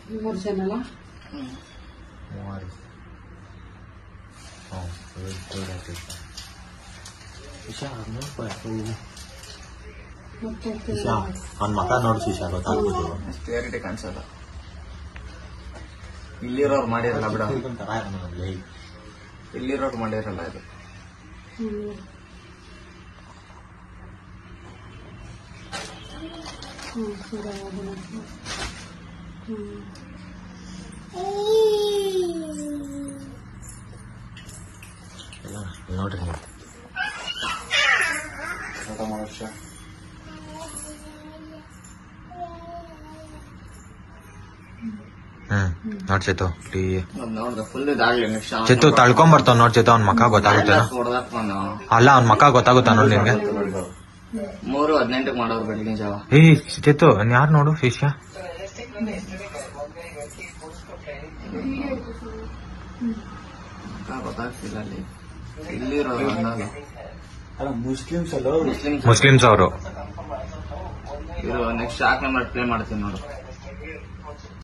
ಮೂರು ಜನಲ್ಲ ಮೂವರು ಹ್ಞೂ ಶಿಶಾ ನೋಡ್ಬೇಕು ಮತ್ತೆ ಶಿಶಾ ಅವ್ನ ಮಕ ನೋಡಿ ಶಿಶಾ ಗೊತ್ತಾಗ್ಬೋದು ಕ್ಲಿಯರಿಟಿ ಕಾಣಿಸಲ್ಲ ಇಲ್ಲಿರೋರು ಮಾಡಿರಲ್ಲ ಬಿಡ ಒಂಥರ ಇರೋನಲ್ಲಿ. ಇಲ್ಲಿರೋರು ಮಾಡಿರಲ್ಲ ಇದು ಹ್ಮ್. ಹ್ಮ್, ಸರಿ, ಅದನ್ನ. ಹ್ಮ್. ಇಲ್ಲ, ಇಲ್ಲಿ ನೋಡ್ರಿ ನೀವು ಊಟ ಮಾಡೋ ವಿಷಯ ಹ್ಮ್ ನೋಡ್ ಚೇತು ಟೀ ನೋಡ್ದ ಫುಲ್ ಇದಾಗ್ಲಿ ನೆಕ್ಸ್ಟ್ ಚೇತು ತಳ್ಕೊಂಬರ್ತಾವ್ ನೋಡ್ ಚೇತು ಅವ್ನ ಮಕ ಗೊತ್ತಾಗುತ್ತೆ ಹೊಡೆದಾಕ್ತಾನ ಅಲ್ಲ ಅವ್ನ ಮಕ ಗೊತ್ತಾಗುತ್ತಾ ನೋಡ್ ನಿನ್ಗೆ ಮೂರು ಹದಿನೆಂಟಕ್ಕೆ ಮಾಡೋರು ಬೆಳಗಿನ ಜಾವ ಏ ಚೇತು ಯಾರು ನೋಡು ಶಿಷ್ಯ ಗೊತ್ತಾಗ್ತಿಲ್ಲ ಅಲ್ಲಿ ಇಲ್ಲಿರೋರು ಅನ್ನಲ್ಲ ಅಲ್ಲ ಮುಸ್ಲಿಮ್ಸ್ ಅಲ್ಲ ಮುಸ್ಲಿಮ್ಸ್ ಮುಸ್ಲಿಮ್ಸ್ ಅವರು ಇವರು ನೆಕ್ಸ್ಟ್ ಶಾಕ್ ನಂಬರ್ ಪ್ಲೇ ಮಾಡ್ತೀನಿ ನೋಡು